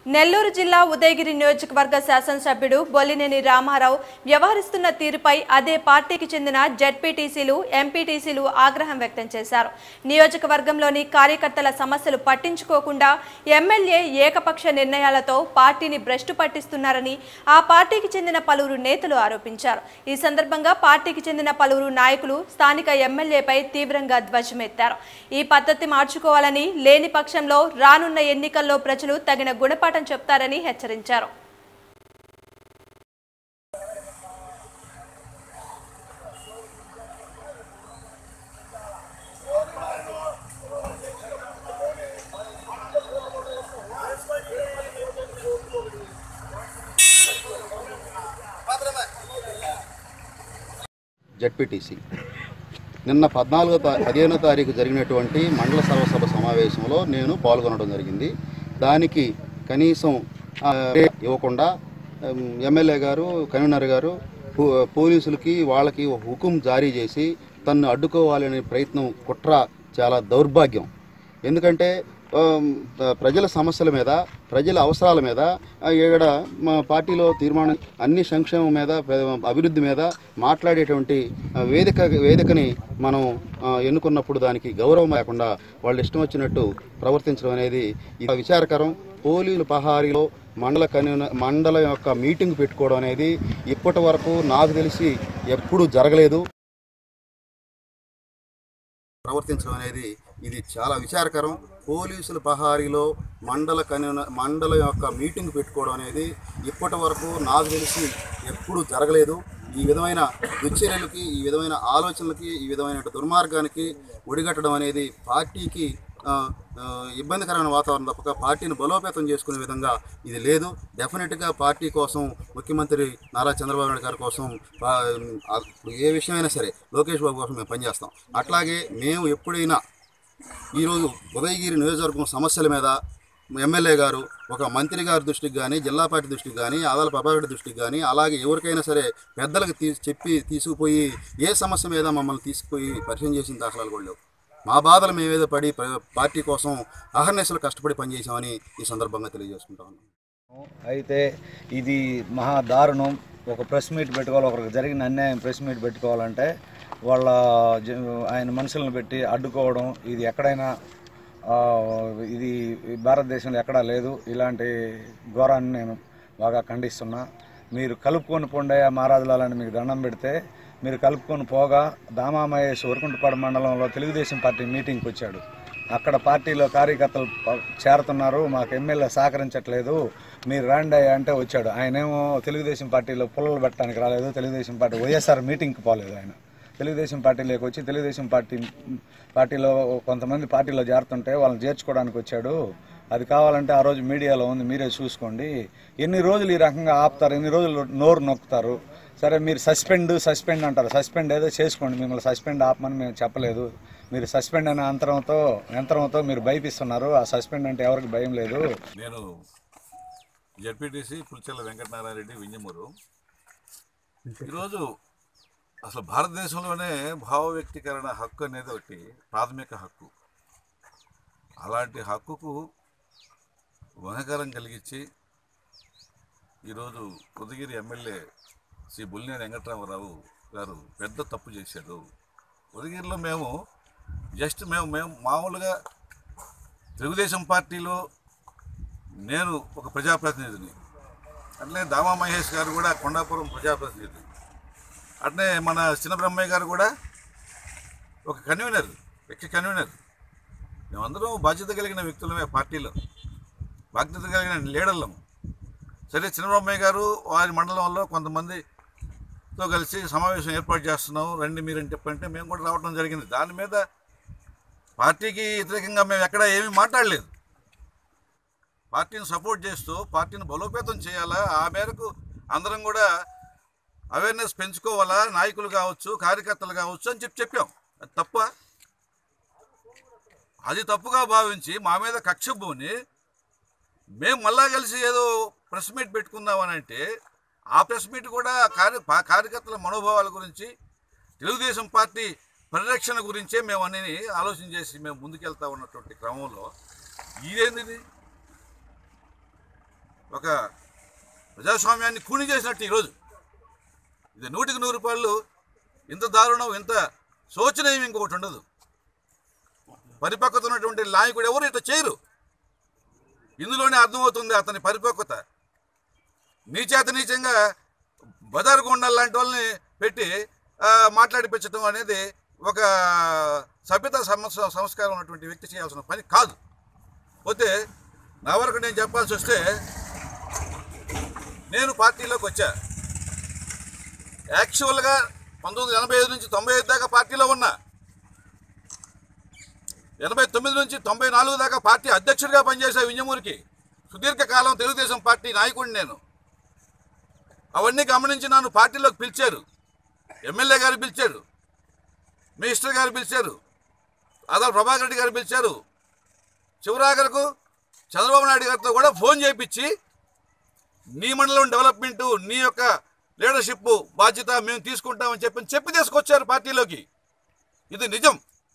నెల్లూరు జిల్లా ఉదయగిరి నియోజకవర్గ శాసనసభ్యుడు బొల్లినేని రామారావు వ్యవహరిస్తున్న తీరుపై అదే పార్టీకి చెందిన జెడ్పీటీసీలు ఎంపీటీసీలు ఆగ్రహం వ్యక్తం చేశారు నియోజకవర్గంలోని కార్యకర్తల సమస్యలు పట్టించుకోకుండా ఎమ్మెల్యే ఏకపక్ష నిర్ణయాలతో పార్టీని భ్రష్టు పట్టిస్తున్నారని ఆ పార్టీకి చెందిన పలువురు నేతలు ఆరోపించారు ఈ సందర్భంగా పార్టీకి చెందిన పలువురు నాయకులు స్థానిక ఎమ్మెల్యేపై తీవ్రంగా ధ్వజమెత్తారు ఈ పద్ధతి మార్చుకోవాలని లేని పక్షంలో రానున్న ఎన్నికల్లో ప్రజలు తగిన గుణపాఠం చెప్తారని హెచ్చరించారు జడ్పీటీసీ నిన్న పద్నాలుగో తా పదిహేనో తారీఖు జరిగినటువంటి మండల సర్వసభ సమావేశంలో నేను పాల్గొనడం జరిగింది దానికి కనీసం ఆ, ఇవ్వకుండా ఉమ్, ఎమ్మెల్యే గారు కన్వీనర్ గారు పో- పోలీసులకి వాళ్ళకి ఒక హుకుం జారీ చేసి తన్ను అడ్డుకోవాలనే ప్రయత్నం కుట్ర చాలా దౌర్భాగ్యం ఎందుకంటే ఆమ్, ప్రజల సమస్యల మీద ప్రజల అవసరాల మీద ఆ, ఇక్కడ మా పార్టీలో తీర్మానం అన్ని సంక్షేమం మీద పే- అభివృద్ధి మీద మాట్లాడేటువంటి ఆ, వేదిక వేదికని మనం ఆ, ఎన్నుకున్నప్పుడు దానికి గౌరవం లేకుండా వాళ్ళు ఇష్టం వచ్చినట్టు ప్రవర్తించడం అనేది ఇది విచారకరం పోలీసుల పహారీలో మండల కన్వీన మండల యొక్క మీటింగ్ పెట్టుకోవడం అనేది ఇప్పటి వరకు నాకు తెలిసి ఎప్పుడూ జరగలేదు ప్రవర్తించడం అనేది ఇది చాలా విచారకరం పోలీసుల పహారీలో మండల కన్వీన మండల యొక్క మీటింగ్ పెట్టుకోవడం అనేది ఇప్పటి వరకు నాకు తెలిసి ఎప్పుడూ జరగలేదు ఈ విధమైన దుశ్చర్యలకి ఈ విధమైన ఆలోచనలకి ఈ విధమైన దుర్మార్గానికి ఒడిగట్టడం అనేది పార్టీకి ఆ, ఆ, ఇబ్బందికరమైన వాతావరణం తప్పక పార్టీని బలోపేతం చేసుకునే విధంగా ఇది లేదు డెఫినెట్గా పార్టీ కోసం ముఖ్యమంత్రి నారా చంద్రబాబు నాయుడు గారి కోసం ఆ, ఆ, ఏ విషయమైనా సరే లోకేష్ బాబు కోసం మేము పనిచేస్తాం అట్లాగే మేము ఎప్పుడైనా ఈరోజు ఉదయగిరి నియోజకవర్గం సమస్యల మీద ఎమ్మెల్యే గారు ఒక మంత్రి గారి దృష్టికి కానీ జిల్లా పార్టీ దృష్టికి కానీ ఆదాల ప్రభాకర్ దృష్టికి కానీ అలాగే ఎవరికైనా సరే పెద్దలకు తీ చెప్పి తీసుకుపోయి ఏ సమస్య మీద మమ్మల్ని తీసుకుపోయి పరిచయం చేసిన దాఖలాలు కూడా లేవు మా బాధలు మేమేదో పడి ప్ర- పార్టీ కోసం అహర్నిశలు కష్టపడి పనిచేసామని ఈ సందర్భంగా తెలియజేసుకుంటా ఉన్నాం అయితే ఇది మహా దారుణం ఒక ప్రెస్ మీట్ పెట్టుకోవాలి ఒకరికి జరిగిన అన్యాయం ప్రెస్ మీట్ పెట్టుకోవాలంటే వాళ్ళ జ- ఆయన మనుషులను పెట్టి అడ్డుకోవడం ఇది ఎక్కడైనా ఆ, ఇది భారతదేశంలో ఎక్కడా లేదు ఇలాంటి ఘోరాన్ని నేను బాగా ఖండిస్తున్నా మీరు కలుపుకొని పొండయ్య మహారాజులాలని మీకు దండం పెడితే మీరు కలుపుకొని పోగా దామామహేష్ వరకుంటపాడు మండలంలో తెలుగుదేశం పార్టీ మీటింగ్కి వచ్చాడు అక్కడ పార్టీలో కార్యకర్తలు ప- చేరుతున్నారు మాకు ఎమ్మెల్యే సహకరించట్లేదు మీరు రండి అయ్యా అంటే వచ్చాడు ఆయనేమో తెలుగుదేశం పార్టీలో పుల్లలు పెట్టడానికి రాలేదు తెలుగుదేశం పార్టీ వైఎస్ఆర్ మీటింగ్కి పోలేదు ఆయన తెలుగుదేశం పార్టీలోకి వచ్చి తెలుగుదేశం పార్టీ పార్టీలో కొంతమంది పార్టీలో చేరుతుంటే వాళ్ళని చేర్చుకోవడానికి వచ్చాడు అది కావాలంటే ఆ రోజు మీడియాలో ఉంది మీరే చూసుకోండి ఎన్ని రోజులు ఈ రకంగా ఆపుతారు ఎన్ని రోజులు నోరు నొక్కుతారు సరే మీరు సస్పెండ్ సస్పెండ్ అంటారు సస్పెండ్ ఏదో చేసుకోండి మిమ్మల్ని సస్పెండ్ ఆపమని మేము చెప్పలేదు మీరు సస్పెండ్ అనే అంతరంతో యంత్రంతో మీరు భయపిస్తున్నారు ఆ సస్పెండ్ అంటే ఎవరికి భయం లేదు నేను జడ్పీటీసీ పులిచెల్ల వెంకటనారాయణ వింజమూరు ఈరోజు అసలు భారతదేశంలోనే భావ వ్యక్తీకరణ హక్కు అనేది ఒకటి ప్రాథమిక హక్కు అలాంటి హక్కుకు వనకరం కలిగించి ఈరోజు ఉదగిరి ఎమ్మెల్యే శ్రీ బుల్లినేని వెంకటరామరావు గారు పెద్ద తప్పు చేశాడు ఉదగిరిలో మేము జస్ట్ మేము మేము మామూలుగా తెలుగుదేశం పార్టీలో నేను ఒక ప్రజాప్రతినిధిని అట్లే దామా మహేష్ గారు కూడా కొండాపురం ప్రజాప్రతినిధి అట్లే మన చిన్న బ్రహ్మయ్య గారు కూడా ఒక కన్వీనర్ వ్యక్తి కన్వీనర్ మేమందరం బాధ్యత కలిగిన వ్యక్తులమే పార్టీలో బాధ్యత కలిగిన లీడర్లము సరే చిన్న బ్రహ్మయ్య గారు వారి మండలంలో కొంతమందితో కలిసి సమావేశం ఏర్పాటు చేస్తున్నాం రండి మీరని చెప్పంటే మేము కూడా రావడం జరిగింది దాని మీద పార్టీకి వ్యతిరేకంగా మేము ఎక్కడ ఏమీ మాట్లాడలేదు పార్టీని సపోర్ట్ చేస్తూ పార్టీని బలోపేతం చేయాలా ఆ మేరకు అందరం కూడా అవేర్నెస్ పెంచుకోవాలా నాయకులు కావచ్చు కార్యకర్తలు కావచ్చు అని చెప్పి చెప్పాం అది తప్ప అది తప్పుగా భావించి మా మీద కక్ష భూని మేము మళ్ళా కలిసి ఏదో ప్రెస్ మీట్ పెట్టుకుందామని అంటే ఆ ప్రెస్ మీట్ కూడా కార్య పా- కార్యకర్తల మనోభావాల గురించి తెలుగుదేశం పార్టీ పరిరక్షణ గురించే మేము అన్ని ఆలోచన చేసి మేము ముందుకెళ్తా ఉన్నటువంటి క్రమంలో ఇదేంది ఒక ప్రజాస్వామ్యాన్ని కూని చేసినట్టు ఈరోజు ఇది నూటికి నూరు రూపాయలు ఇంత దారుణం ఇంత శోచనీయం ఇంకొకటి ఉండదు పరిపక్వత ఉన్నటువంటి నాయకుడు ఎవరు ఇట్లా చేయరు ఇందులోనే అర్థమవుతుంది అతని పరిపక్వత నీచేత నీచంగా బజారు గుండాలు లాంటి వాళ్ళని పెట్టి ఆ, మాట్లాడిపించడం అనేది ఒక సభ్యత సంస్- సంస్కారం ఉన్నటువంటి వ్యక్తి చేయాల్సిన పని కాదు పోతే నా వరకు నేను చెప్పాల్సి వస్తే నేను పార్టీలోకి వచ్చా యాక్చువల్గా పంతొమ్మిది వందల ఎనభై ఐదు నుంచి తొంభై ఐదు దాకా పార్టీలో ఉన్నా ఎనభై తొమ్మిది నుంచి తొంభై నాలుగు దాకా పార్టీ అధ్యక్షుడిగా పనిచేసా వింజమూరికి సుదీర్ఘకాలం తెలుగుదేశం పార్టీ నాయకుడిని నేను అవన్నీ గమనించి నన్ను పార్టీలోకి పిలిచారు ఎమ్మెల్యే గారు పిలిచారు మినిస్టర్ గారు పిలిచారు ఆదా ప్రభాకర్ రెడ్డి గారు పిలిచారు చివరాఖరకు చంద్రబాబు నాయుడు గారితో కూడా ఫోన్ చేయించి నీ మండలం డెవలప్మెంట్ నీ యొక్క లీడర్షిప్ బాధ్యత మేము తీసుకుంటామని చెప్పి చెప్పి తీసుకొచ్చారు పార్టీలోకి ఇది నిజం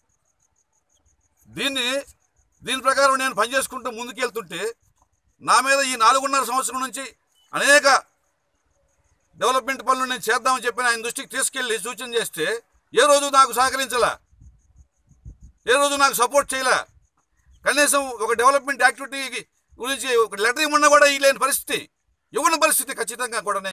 దీన్ని దీని ప్రకారం నేను పనిచేసుకుంటూ ముందుకెళ్తుంటే నా మీద ఈ నాలుగున్నర సంవత్సరం నుంచి అనేక డెవలప్మెంట్ పనులు నేను చేద్దామని చెప్పి ఆయన దృష్టికి తీసుకెళ్ళి సూచన చేస్తే ఏ రోజు నాకు సహకరించలా ఏ రోజు నాకు సపోర్ట్ చేయలే కనీసం ఒక డెవలప్మెంట్ యాక్టివిటీ గురించి ఒక లెటర్ ఇవ్వన్నా కూడా ఇవ్వలేని పరిస్థితి ఇవ్వని పరిస్థితి ఖచ్చితంగా కూడా నేను